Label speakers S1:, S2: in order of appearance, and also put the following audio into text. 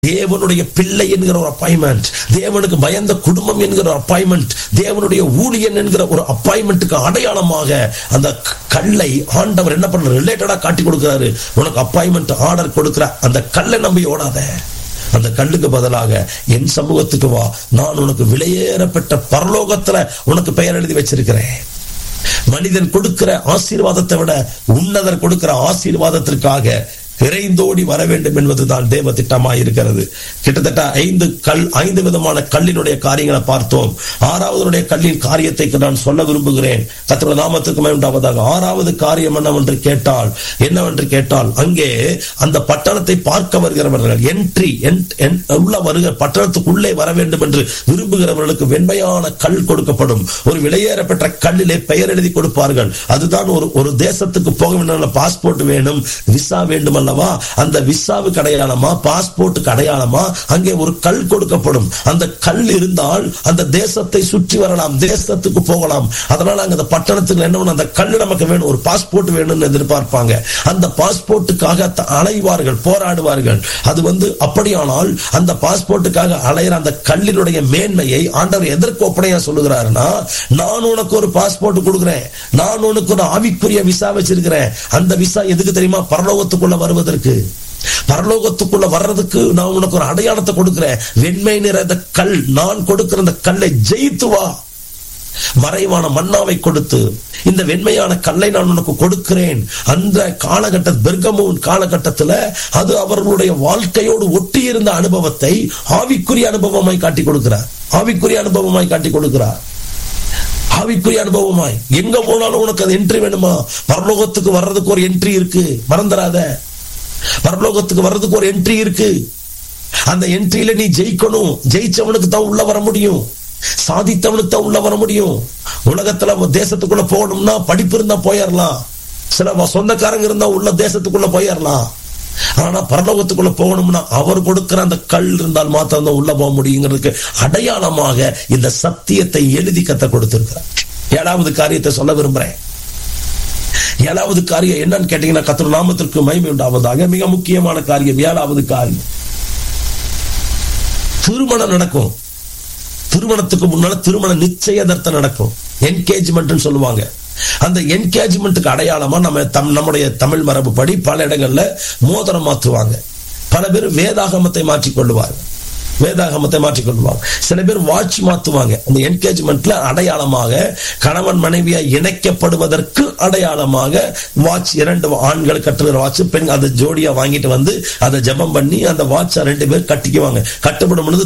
S1: தேவனுடைய பிள்ளை என்கிற ஒரு அப்பாயின்மெண்ட் தேவனுக்கு பயந்த குடும்பம் என்கிற ஒரு அப்பாயின்மெண்ட் தேவனுடைய ஊழியன் என்கிற ஒரு அப்பாயின்மெண்ட்டுக்கு அடையாளமாக அந்த க- கல்லை ஆண்டவர் என்ன பண்ற ரிலேட்டடா காட்டி கொடுக்கிறாரு உனக்கு அப்பாயின்மெண்ட் ஆர்டர் கொடுக்கிற அந்த கல்லை நம்பி ஓடாத அந்த கல்லுக்கு பதிலாக என் சமூகத்துக்கு வா நான் உனக்கு விலையேறப்பட்ட பரலோகத்துல உனக்கு பெயர் எழுதி வச்சிருக்கிறேன் மனிதன் கொடுக்கிற ஆசீர்வாதத்தை விட உன்னதர் கொடுக்கிற ஆசீர்வாதத்திற்காக விரைந்தோடி வர வேண்டும் என்பதுதான் தேவ திட்டமாய் இருக்கிறது கிட்டத்தட்ட ஐந்து கல் ஐந்து விதமான கல்லினுடைய காரியங்களை பார்த்தோம் ஆறாவதுடைய கல்லின் காரியத்தை நான் சொல்ல விரும்புகிறேன் கத்திர நாமத்துக்கு உண்டாவதாக ஆறாவது காரியம் என்னவென்று கேட்டால் என்னவென்று கேட்டால் அங்கே அந்த பட்டணத்தை பார்க்க வருகிறவர்கள் என்ட்ரி உள்ள வருகிற பட்டணத்துக்குள்ளே வர வேண்டும் என்று விரும்புகிறவர்களுக்கு வெண்மையான கல் கொடுக்கப்படும் ஒரு விலையேறப்பட்ட கல்லிலே பெயர் எழுதி கொடுப்பார்கள் அதுதான் ஒரு ஒரு தேசத்துக்கு போக வேண்டும் பாஸ்போர்ட் வேணும் விசா வேண்டும் அல்லவா அந்த விசாவுக்கு அடையாளமா பாஸ்போர்ட்டுக்கு அடையாளமா அங்கே ஒரு கல் கொடுக்கப்படும் அந்த கல் இருந்தால் அந்த தேசத்தை சுற்றி வரலாம் தேசத்துக்கு போகலாம் அதனால அங்க அந்த பட்டணத்துக்கு என்ன பண்ணணும், அந்த கல் நமக்கு வேணும் ஒரு பாஸ்போர்ட் வேணும்னு எதிர்பார்ப்பாங்க அந்த பாஸ்போர்ட்டுக்காக த- அலைவார்கள் போராடுவார்கள் அது வந்து அப்படியானால் அந்த பாஸ்போர்ட்டுக்காக அலையிற அந்த கல்லினுடைய மேன்மையை ஆண்டவர் எதற்கு ஒப்பனையா சொல்லுகிறாருன்னா நான் உனக்கு ஒரு பாஸ்போர்ட் கொடுக்கிறேன் நான் உனக்கு ஒரு ஆவிக்குரிய விசா வச்சிருக்கிறேன் அந்த விசா எதுக்கு தெரியுமா பரலோகத்துக்குள்ள வருவதற்கு பரலோகத்துக்குள்ள வர்றதுக்கு நான் உனக்கு ஒரு அடையாளத்தை கொடுக்கிறேன் வெண்மை நிற அந்த கல் நான் கொடுக்கிற அந்த கல்லை ஜெயித்து வா மறைவான மன்னாவை கொடுத்து இந்த வெண்மையான கல்லை நான் உனக்கு கொடுக்கிறேன் அந்த காலகட்ட பெர்கமோன் காலகட்டத்துல அது அவர்களுடைய வாழ்க்கையோடு ஒட்டி இருந்த அனுபவத்தை ஆவிக்குரிய அனுபவமாய் காட்டி கொடுக்கிறார் ஆவிக்குரிய அனுபவமாய் காட்டி கொடுக்கிறார் ஆவிக்குரிய அனுபவமாய் எங்க போனாலும் உனக்கு அது என்ட்ரி வேணுமா பரலோகத்துக்கு வர்றதுக்கு ஒரு என்ட்ரி இருக்கு மறந்துடாத பரலோகத்துக்கு வர்றதுக்கு ஒரு என்ட்ரி இருக்கு அந்த என்ட்ரியில நீ ஜெயிக்கணும் ஜெயிச்சவனுக்கு தான் உள்ள வர முடியும் சாதித்தவனுக்கு தான் உள்ள வர முடியும் உலகத்துல ஒரு தேசத்துக்குள்ள போகணும்னா படிப்பு இருந்தா போயிடலாம் சில வ- சொந்தக்காரங்க இருந்தா உள்ள தேசத்துக்குள்ள போயிடலாம் ஆனா பரலோகத்துக்குள்ள போகணும்னா அவர் கொடுக்கிற அந்த கல் இருந்தால் மாத்திரம் தான் உள்ள போக முடியுங்கிறதுக்கு அடையாளமாக இந்த சத்தியத்தை எழுதி கத்த கொடுத்திருக்கிறார் ஏழாவது காரியத்தை சொல்ல விரும்புறேன் ஏழாவது காரியம் என்னன்னு கேட்டீங்கன்னா கத்தர் நாமத்திற்கு மகிமை உண்டாவதாக மிக முக்கியமான காரியம் ஏழாவது காரியம் திருமணம் நடக்கும் திருமணத்துக்கு முன்னால திருமண நிச்சயதார்த்தம் நடக்கும் என்கேஜ்மெண்ட் சொல்லுவாங்க அந்த என்கேஜ்மெண்ட்டுக்கு அடையாளமா நம்ம தம் நம்முடைய தமிழ் மரபுப்படி பல இடங்கள்ல மோதிரம் மாற்றுவாங்க பல பேர் வேதாகமத்தை மாற்றிக் கொள்ளுவார்கள் வேதாகமத்தை மாற்றிக் கொள்வாங்க சில பேர் வாட்ச் மாத்துவாங்க அந்த என்கேஜ்மெண்ட்ல அடையாளமாக கணவன் மனைவியா இணைக்கப்படுவதற்கு அடையாளமாக வாட்ச் இரண்டு ஆண்கள் கட்டுகிற வாட்ச் பெண் அதை ஜோடியா வாங்கிட்டு வந்து அதை ஜெபம் பண்ணி அந்த வாட்சை ரெண்டு பேர் கட்டிக்குவாங்க கட்டப்படும் பொழுது